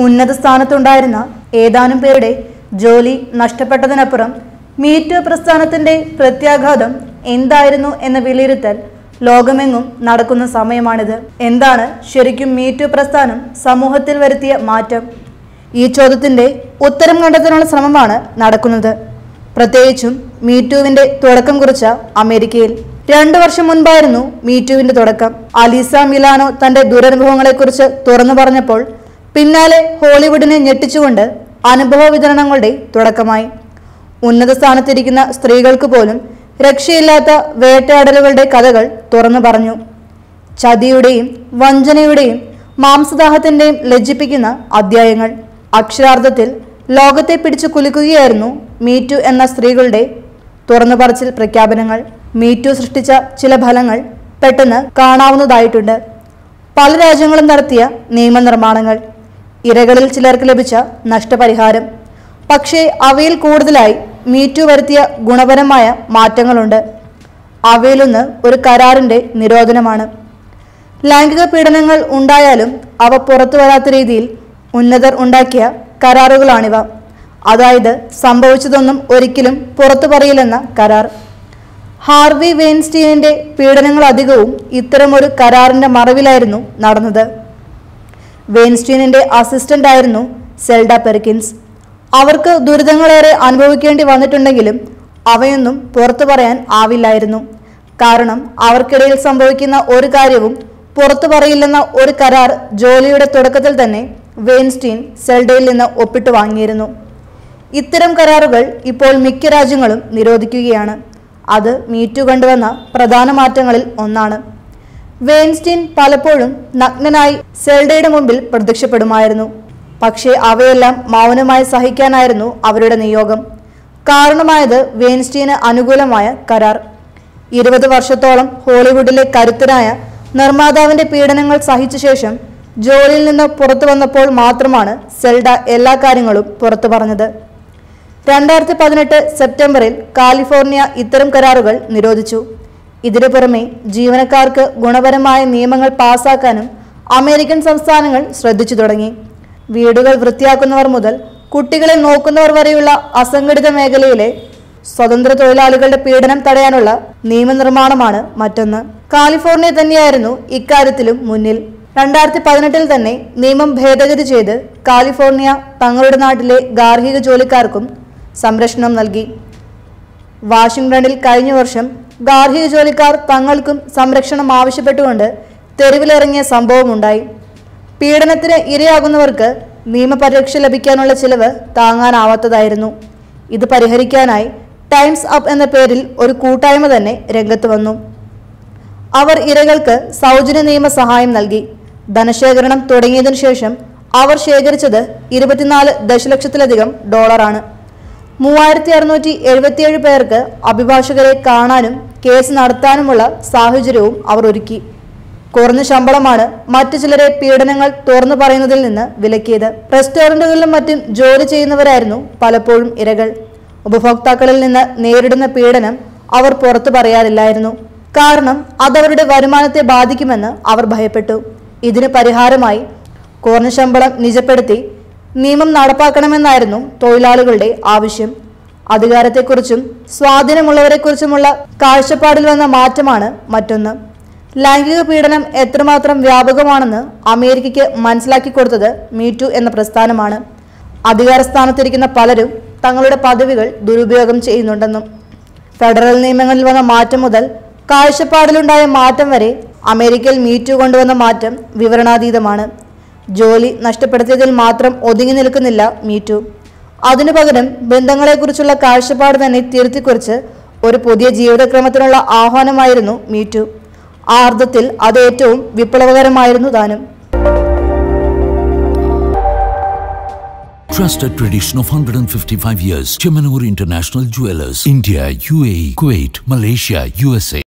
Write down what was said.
ഉന്നത സ്ഥാനത്തുണ്ടായിരുന്ന ഏതാനും പേരുടെ ജോലി നഷ്ടപ്പെട്ടതിനപ്പുറം മീറ്റു പ്രസ്ഥാനത്തിന്റെ പ്രത്യാഘാതം എന്തായിരുന്നു എന്ന വിലയിരുത്തൽ ലോകമെങ്ങും നടക്കുന്ന സമയമാണിത് എന്താണ് ശരിക്കും മീറ്റു പ്രസ്ഥാനം സമൂഹത്തിൽ വരുത്തിയ മാറ്റം ഈ ചോദ്യത്തിന്റെ ഉത്തരം കണ്ടെത്താനുള്ള ശ്രമമാണ് നടക്കുന്നത് പ്രത്യേകിച്ചും മീറ്റുവിന്റെ തുടക്കം കുറിച്ച അമേരിക്കയിൽ രണ്ടു വർഷം മുൻപായിരുന്നു മീറ്റുവിന്റെ തുടക്കം അലീസ മിലാനോ തന്റെ ദുരനുഭവങ്ങളെക്കുറിച്ച് തുറന്നു പറഞ്ഞപ്പോൾ പിന്നാലെ ഹോളിവുഡിനെ ഞെട്ടിച്ചുകൊണ്ട് അനുഭവ വിതരണങ്ങളുടെ തുടക്കമായി ഉന്നത സ്ഥാനത്തിരിക്കുന്ന സ്ത്രീകൾക്ക് പോലും രക്ഷയില്ലാത്ത വേട്ടയാടലുകളുടെ കഥകൾ തുറന്നു പറഞ്ഞു ചതിയുടെയും വഞ്ചനയുടെയും മാംസദാഹത്തിന്റെയും ലജ്ജിപ്പിക്കുന്ന അധ്യായങ്ങൾ അക്ഷരാർത്ഥത്തിൽ ലോകത്തെ പിടിച്ചു കുലുക്കുകയായിരുന്നു മീറ്റു എന്ന സ്ത്രീകളുടെ തുറന്നു പറച്ചിൽ പ്രഖ്യാപനങ്ങൾ മീറ്റു സൃഷ്ടിച്ച ചില ഫലങ്ങൾ പെട്ടെന്ന് കാണാവുന്നതായിട്ടുണ്ട് പല രാജ്യങ്ങളും നടത്തിയ നിയമനിർമ്മാണങ്ങൾ ഇരകളിൽ ചിലർക്ക് ലഭിച്ച നഷ്ടപരിഹാരം പക്ഷേ അവയിൽ കൂടുതലായി മീറ്റു വരുത്തിയ ഗുണപരമായ മാറ്റങ്ങളുണ്ട് അവയിലൊന്ന് ഒരു കരാറിന്റെ നിരോധനമാണ് ലൈംഗിക പീഡനങ്ങൾ ഉണ്ടായാലും അവ പുറത്തു വരാത്ത രീതിയിൽ ഉന്നതർ ഉണ്ടാക്കിയ കരാറുകളാണിവ അതായത് സംഭവിച്ചതൊന്നും ഒരിക്കലും പുറത്തു പറയില്ലെന്ന കരാർ ഹാർവി വെയിൻസ്റ്റീനിന്റെ പീഡനങ്ങൾ അധികവും ഇത്തരമൊരു കരാറിന്റെ മറവിലായിരുന്നു നടന്നത് വെയിൻസ്റ്റീനിന്റെ അസിസ്റ്റന്റ് ആയിരുന്നു സെൽഡ പെർക്കിൻസ് അവർക്ക് ദുരിതങ്ങളേറെ അനുഭവിക്കേണ്ടി വന്നിട്ടുണ്ടെങ്കിലും അവയൊന്നും പുറത്തു പറയാൻ ആവില്ലായിരുന്നു കാരണം അവർക്കിടയിൽ സംഭവിക്കുന്ന ഒരു കാര്യവും പുറത്തു പറയില്ലെന്ന ഒരു കരാർ ജോലിയുടെ തുടക്കത്തിൽ തന്നെ വെയിൻസ്റ്റീൻ സെൽഡയിൽ നിന്ന് ഒപ്പിട്ട് വാങ്ങിയിരുന്നു ഇത്തരം കരാറുകൾ ഇപ്പോൾ മിക്ക രാജ്യങ്ങളും നിരോധിക്കുകയാണ് അത് മീറ്റു കൊണ്ടുവന്ന പ്രധാന മാറ്റങ്ങളിൽ ഒന്നാണ് വെയിൻസ്റ്റീൻ പലപ്പോഴും നഗ്നനായി സെൽഡയുടെ മുമ്പിൽ പ്രത്യക്ഷപ്പെടുമായിരുന്നു പക്ഷേ അവയെല്ലാം മൗനമായി സഹിക്കാനായിരുന്നു അവരുടെ നിയോഗം കാരണമായത് വെയിൻസ്റ്റീന് അനുകൂലമായ കരാർ ഇരുപത് വർഷത്തോളം ഹോളിവുഡിലെ കരുത്തനായ നിർമ്മാതാവിന്റെ പീഡനങ്ങൾ സഹിച്ച ശേഷം ജോലിയിൽ നിന്ന് പുറത്തു വന്നപ്പോൾ മാത്രമാണ് സെൽഡ എല്ലാ കാര്യങ്ങളും പുറത്തു പറഞ്ഞത് രണ്ടായിരത്തി പതിനെട്ട് സെപ്റ്റംബറിൽ കാലിഫോർണിയ ഇത്തരം കരാറുകൾ നിരോധിച്ചു ഇതിനു പുറമെ ജീവനക്കാർക്ക് ഗുണപരമായ നിയമങ്ങൾ പാസാക്കാനും അമേരിക്കൻ സംസ്ഥാനങ്ങൾ ശ്രദ്ധിച്ചു തുടങ്ങി വീടുകൾ വൃത്തിയാക്കുന്നവർ മുതൽ കുട്ടികളെ നോക്കുന്നവർ വരെയുള്ള അസംഘടിത മേഖലയിലെ സ്വതന്ത്ര തൊഴിലാളികളുടെ പീഡനം തടയാനുള്ള നിയമനിർമ്മാണമാണ് മറ്റൊന്ന് കാലിഫോർണിയ തന്നെയായിരുന്നു ഇക്കാര്യത്തിലും മുന്നിൽ രണ്ടായിരത്തി പതിനെട്ടിൽ തന്നെ നിയമം ഭേദഗതി ചെയ്ത് കാലിഫോർണിയ തങ്ങളുടെ നാട്ടിലെ ഗാർഹിക ജോലിക്കാർക്കും സംരക്ഷണം നൽകി വാഷിംഗ്ടണിൽ കഴിഞ്ഞ വർഷം ഗാർഹിക ജോലിക്കാർ തങ്ങൾക്കും സംരക്ഷണം ആവശ്യപ്പെട്ടുകൊണ്ട് തെരുവിലിറങ്ങിയ സംഭവമുണ്ടായി പീഡനത്തിന് ഇരയാകുന്നവർക്ക് നിയമപരിരക്ഷ ലഭിക്കാനുള്ള ചിലവ് താങ്ങാനാവാത്തതായിരുന്നു ഇത് പരിഹരിക്കാനായി ടൈംസ് അപ്പ് എന്ന പേരിൽ ഒരു കൂട്ടായ്മ തന്നെ രംഗത്ത് വന്നു അവർ ഇരകൾക്ക് സൗജന്യ നിയമ സഹായം നൽകി ധനശേഖരണം തുടങ്ങിയതിനു ശേഷം അവർ ശേഖരിച്ചത് ഇരുപത്തിനാല് ദശലക്ഷത്തിലധികം ഡോളറാണ് മൂവായിരത്തി അറുന്നൂറ്റി എഴുപത്തിയേഴ് പേർക്ക് അഭിഭാഷകരെ കാണാനും കേസ് നടത്താനുമുള്ള സാഹചര്യവും അവർ ഒരുക്കി കുറഞ്ഞ ശമ്പളമാണ് മറ്റു ചിലരെ പീഡനങ്ങൾ തുറന്നു പറയുന്നതിൽ നിന്ന് വിലക്കിയത് റെസ്റ്റോറന്റുകളിലും മറ്റും ജോലി ചെയ്യുന്നവരായിരുന്നു പലപ്പോഴും ഇരകൾ ഉപഭോക്താക്കളിൽ നിന്ന് നേരിടുന്ന പീഡനം അവർ പുറത്തു പറയാറില്ലായിരുന്നു കാരണം അതവരുടെ വരുമാനത്തെ ബാധിക്കുമെന്ന് അവർ ഭയപ്പെട്ടു ഇതിന് പരിഹാരമായി കുറഞ്ഞ ശമ്പളം നിജപ്പെടുത്തി നിയമം നടപ്പാക്കണമെന്നായിരുന്നു തൊഴിലാളികളുടെ ആവശ്യം അധികാരത്തെക്കുറിച്ചും സ്വാധീനമുള്ളവരെക്കുറിച്ചുമുള്ള കാഴ്ചപ്പാടിൽ വന്ന മാറ്റമാണ് മറ്റൊന്ന് ലൈംഗിക പീഡനം എത്രമാത്രം വ്യാപകമാണെന്ന് അമേരിക്കയ്ക്ക് മനസ്സിലാക്കി കൊടുത്തത് മീറ്റു എന്ന പ്രസ്ഥാനമാണ് അധികാരസ്ഥാനത്തിരിക്കുന്ന പലരും തങ്ങളുടെ പദവികൾ ദുരുപയോഗം ചെയ്യുന്നുണ്ടെന്നും ഫെഡറൽ നിയമങ്ങളിൽ വന്ന മാറ്റം മുതൽ കാഴ്ചപ്പാടിലുണ്ടായ മാറ്റം വരെ അമേരിക്കയിൽ മീറ്റു കൊണ്ടുവന്ന മാറ്റം വിവരണാതീതമാണ് ജോലി നഷ്ടപ്പെടുത്തിയതിൽ മാത്രം ഒതുങ്ങി നിൽക്കുന്നില്ല മീറ്റു അതിനു പകരം ബന്ധങ്ങളെക്കുറിച്ചുള്ള കാഴ്ചപ്പാട് തന്നെ തിരുത്തിക്കുറിച്ച് ഒരു പുതിയ ജീവിതക്രമത്തിനുള്ള ആഹ്വാനമായിരുന്നു മീറ്റു ആ അർത്ഥത്തിൽ അത് ഏറ്റവും വിപ്ലവകരമായിരുന്നു താനും Trusted tradition of 155 years. Chemanur International Jewelers. India, UAE, Kuwait, Malaysia, USA.